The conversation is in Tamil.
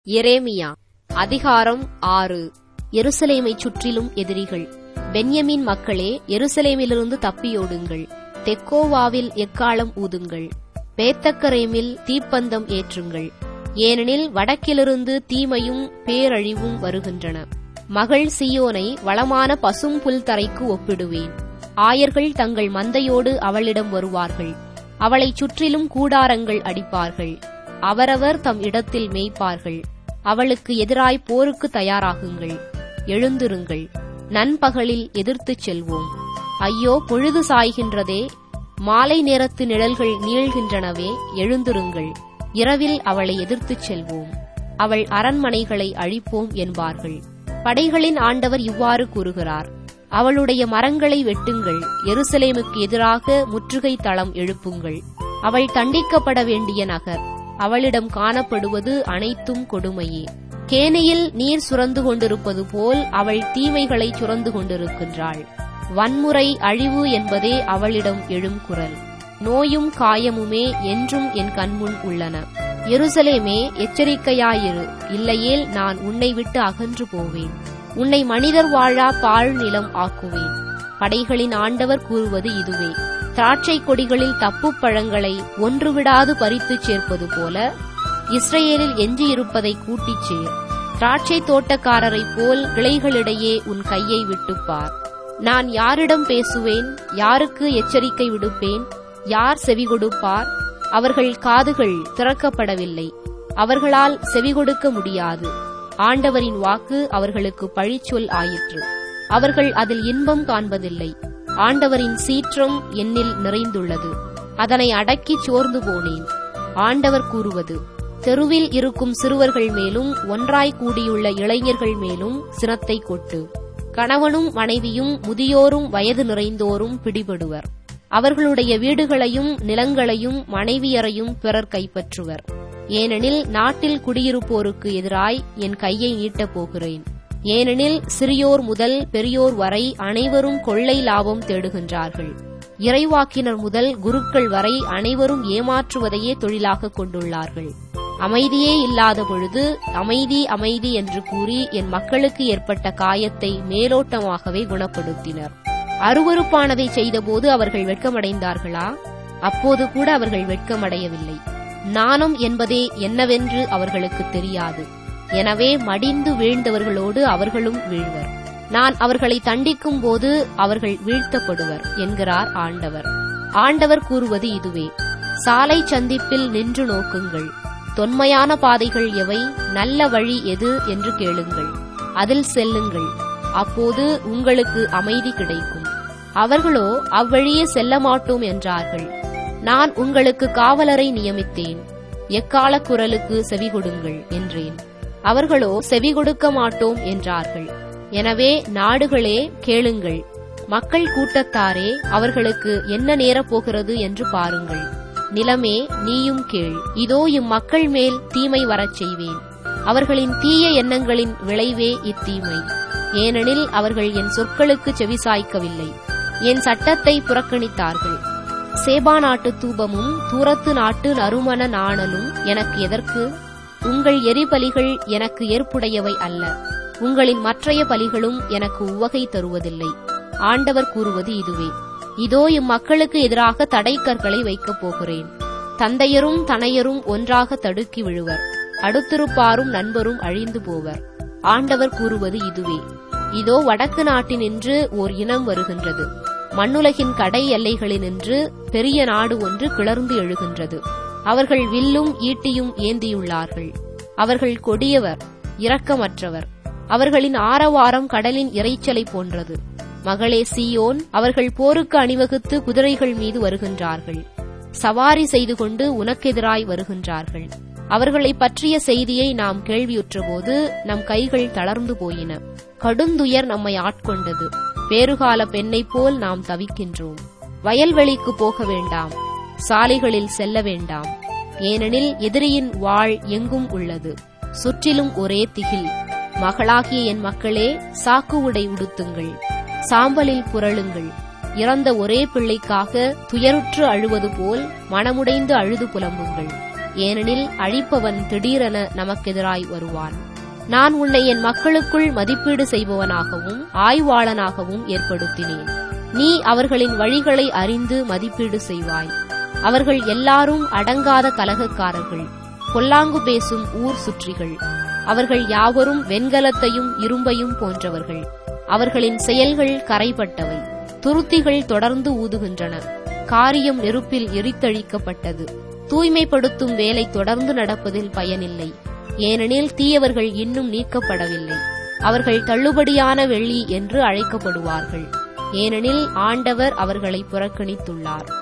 எரேமியா அதிகாரம் ஆறு எருசலேமைச் சுற்றிலும் எதிரிகள் பென்யமீன் மக்களே எருசலேமிலிருந்து தப்பியோடுங்கள் தெக்கோவாவில் எக்காளம் ஊதுங்கள் பேத்தக்கரேமில் தீப்பந்தம் ஏற்றுங்கள் ஏனெனில் வடக்கிலிருந்து தீமையும் பேரழிவும் வருகின்றன மகள் சியோனை வளமான பசும் புல் தரைக்கு ஒப்பிடுவேன் ஆயர்கள் தங்கள் மந்தையோடு அவளிடம் வருவார்கள் அவளைச் சுற்றிலும் கூடாரங்கள் அடிப்பார்கள் அவரவர் தம் இடத்தில் மேய்ப்பார்கள் அவளுக்கு எதிராய் போருக்கு தயாராகுங்கள் எழுந்திருங்கள் நண்பகலில் எதிர்த்துச் செல்வோம் ஐயோ பொழுது சாய்கின்றதே மாலை நேரத்து நிழல்கள் நீள்கின்றனவே எழுந்திருங்கள் இரவில் அவளை எதிர்த்துச் செல்வோம் அவள் அரண்மனைகளை அழிப்போம் என்பார்கள் படைகளின் ஆண்டவர் இவ்வாறு கூறுகிறார் அவளுடைய மரங்களை வெட்டுங்கள் எருசலேமுக்கு எதிராக முற்றுகை தளம் எழுப்புங்கள் அவள் தண்டிக்கப்பட வேண்டிய நகர் அவளிடம் காணப்படுவது அனைத்தும் கொடுமையே கேனையில் நீர் சுரந்து கொண்டிருப்பது போல் அவள் தீமைகளை சுரந்து கொண்டிருக்கின்றாள் வன்முறை அழிவு என்பதே அவளிடம் எழும் குரல் நோயும் காயமுமே என்றும் என் கண்முன் உள்ளன எருசலேமே எச்சரிக்கையாயிரு இல்லையேல் நான் உன்னை விட்டு அகன்று போவேன் உன்னை மனிதர் வாழா பாழ் நிலம் ஆக்குவேன் படைகளின் ஆண்டவர் கூறுவது இதுவே திராட்சை கொடிகளில் தப்புப் பழங்களை ஒன்றுவிடாது பறித்துச் சேர்ப்பது போல இஸ்ரேலில் எஞ்சியிருப்பதை கூட்டிச் சேர் திராட்சை தோட்டக்காரரைப் போல் கிளைகளிடையே உன் கையை விட்டுப்பார் நான் யாரிடம் பேசுவேன் யாருக்கு எச்சரிக்கை விடுப்பேன் யார் செவி கொடுப்பார் அவர்கள் காதுகள் திறக்கப்படவில்லை அவர்களால் செவி கொடுக்க முடியாது ஆண்டவரின் வாக்கு அவர்களுக்கு பழிச்சொல் ஆயிற்று அவர்கள் அதில் இன்பம் காண்பதில்லை ஆண்டவரின் சீற்றம் என்னில் நிறைந்துள்ளது அதனை அடக்கிச் சோர்ந்து போனேன் ஆண்டவர் கூறுவது தெருவில் இருக்கும் சிறுவர்கள் மேலும் ஒன்றாய் கூடியுள்ள இளைஞர்கள் மேலும் சினத்தை கொட்டு கணவனும் மனைவியும் முதியோரும் வயது நிறைந்தோரும் பிடிபடுவர் அவர்களுடைய வீடுகளையும் நிலங்களையும் மனைவியரையும் பிறர் கைப்பற்றுவர் ஏனெனில் நாட்டில் குடியிருப்போருக்கு எதிராய் என் கையை நீட்டப் போகிறேன் ஏனெனில் சிறியோர் முதல் பெரியோர் வரை அனைவரும் கொள்ளை லாபம் தேடுகின்றார்கள் இறைவாக்கினர் முதல் குருக்கள் வரை அனைவரும் ஏமாற்றுவதையே தொழிலாக கொண்டுள்ளார்கள் அமைதியே இல்லாத பொழுது அமைதி அமைதி என்று கூறி என் மக்களுக்கு ஏற்பட்ட காயத்தை மேலோட்டமாகவே குணப்படுத்தினர் அருவறுப்பானதை செய்தபோது அவர்கள் வெட்கமடைந்தார்களா அப்போது கூட அவர்கள் வெட்கமடையவில்லை நாணம் என்பதே என்னவென்று அவர்களுக்கு தெரியாது எனவே மடிந்து வீழ்ந்தவர்களோடு அவர்களும் வீழ்வர் நான் அவர்களை தண்டிக்கும் போது அவர்கள் வீழ்த்தப்படுவர் என்கிறார் ஆண்டவர் ஆண்டவர் கூறுவது இதுவே சாலை சந்திப்பில் நின்று நோக்குங்கள் தொன்மையான பாதைகள் எவை நல்ல வழி எது என்று கேளுங்கள் அதில் செல்லுங்கள் அப்போது உங்களுக்கு அமைதி கிடைக்கும் அவர்களோ அவ்வழியே செல்ல மாட்டோம் என்றார்கள் நான் உங்களுக்கு காவலரை நியமித்தேன் எக்கால குரலுக்கு செவி கொடுங்கள் என்றேன் அவர்களோ செவி கொடுக்க மாட்டோம் என்றார்கள் எனவே நாடுகளே கேளுங்கள் மக்கள் கூட்டத்தாரே அவர்களுக்கு என்ன நேரப்போகிறது என்று பாருங்கள் நிலமே நீயும் கேள் இதோ இம்மக்கள் மேல் தீமை வரச் செய்வேன் அவர்களின் தீய எண்ணங்களின் விளைவே இத்தீமை ஏனெனில் அவர்கள் என் சொற்களுக்கு செவிசாய்க்கவில்லை என் சட்டத்தை புறக்கணித்தார்கள் சேபா நாட்டு தூபமும் தூரத்து நாட்டு நறுமண நாணலும் எனக்கு எதற்கு உங்கள் எரிபலிகள் எனக்கு ஏற்புடையவை அல்ல உங்களின் மற்றைய பலிகளும் எனக்கு உவகை தருவதில்லை ஆண்டவர் கூறுவது இதுவே இதோ இம்மக்களுக்கு எதிராக தடைக்கற்களை வைக்கப் போகிறேன் தந்தையரும் தனையரும் ஒன்றாக தடுக்கி விழுவர் அடுத்திருப்பாரும் நண்பரும் அழிந்து போவர் ஆண்டவர் கூறுவது இதுவே இதோ வடக்கு நாட்டினின்று ஓர் இனம் வருகின்றது மண்ணுலகின் கடை எல்லைகளினின்று பெரிய நாடு ஒன்று கிளர்ந்து எழுகின்றது அவர்கள் வில்லும் ஈட்டியும் ஏந்தியுள்ளார்கள் அவர்கள் கொடியவர் இரக்கமற்றவர் அவர்களின் ஆரவாரம் கடலின் இறைச்சலை போன்றது மகளே சியோன் அவர்கள் போருக்கு அணிவகுத்து குதிரைகள் மீது வருகின்றார்கள் சவாரி செய்து கொண்டு உனக்கெதிராய் வருகின்றார்கள் அவர்களை பற்றிய செய்தியை நாம் கேள்வியுற்றபோது நம் கைகள் தளர்ந்து போயின கடுந்துயர் நம்மை ஆட்கொண்டது பேறுகால பெண்ணைப் போல் நாம் தவிக்கின்றோம் வயல்வெளிக்கு போக வேண்டாம் சாலைகளில் செல்ல வேண்டாம் ஏனெனில் எதிரியின் வாழ் எங்கும் உள்ளது சுற்றிலும் ஒரே திகில் மகளாகிய என் மக்களே சாக்கு உடை உடுத்துங்கள் சாம்பலில் புரளுங்கள் இறந்த ஒரே பிள்ளைக்காக துயருற்று அழுவது போல் மனமுடைந்து அழுது புலம்புங்கள் ஏனெனில் அழிப்பவன் திடீரென நமக்கெதிராய் வருவான் நான் உன்னை என் மக்களுக்குள் மதிப்பீடு செய்பவனாகவும் ஆய்வாளனாகவும் ஏற்படுத்தினேன் நீ அவர்களின் வழிகளை அறிந்து மதிப்பீடு செய்வாய் அவர்கள் எல்லாரும் அடங்காத கலகக்காரர்கள் பொல்லாங்கு பேசும் ஊர் சுற்றிகள் அவர்கள் யாவரும் வெண்கலத்தையும் இரும்பையும் போன்றவர்கள் அவர்களின் செயல்கள் கரைபட்டவை துருத்திகள் தொடர்ந்து ஊதுகின்றன காரியம் நெருப்பில் எரித்தழிக்கப்பட்டது தூய்மைப்படுத்தும் வேலை தொடர்ந்து நடப்பதில் பயனில்லை ஏனெனில் தீயவர்கள் இன்னும் நீக்கப்படவில்லை அவர்கள் தள்ளுபடியான வெள்ளி என்று அழைக்கப்படுவார்கள் ஏனெனில் ஆண்டவர் அவர்களை புறக்கணித்துள்ளார்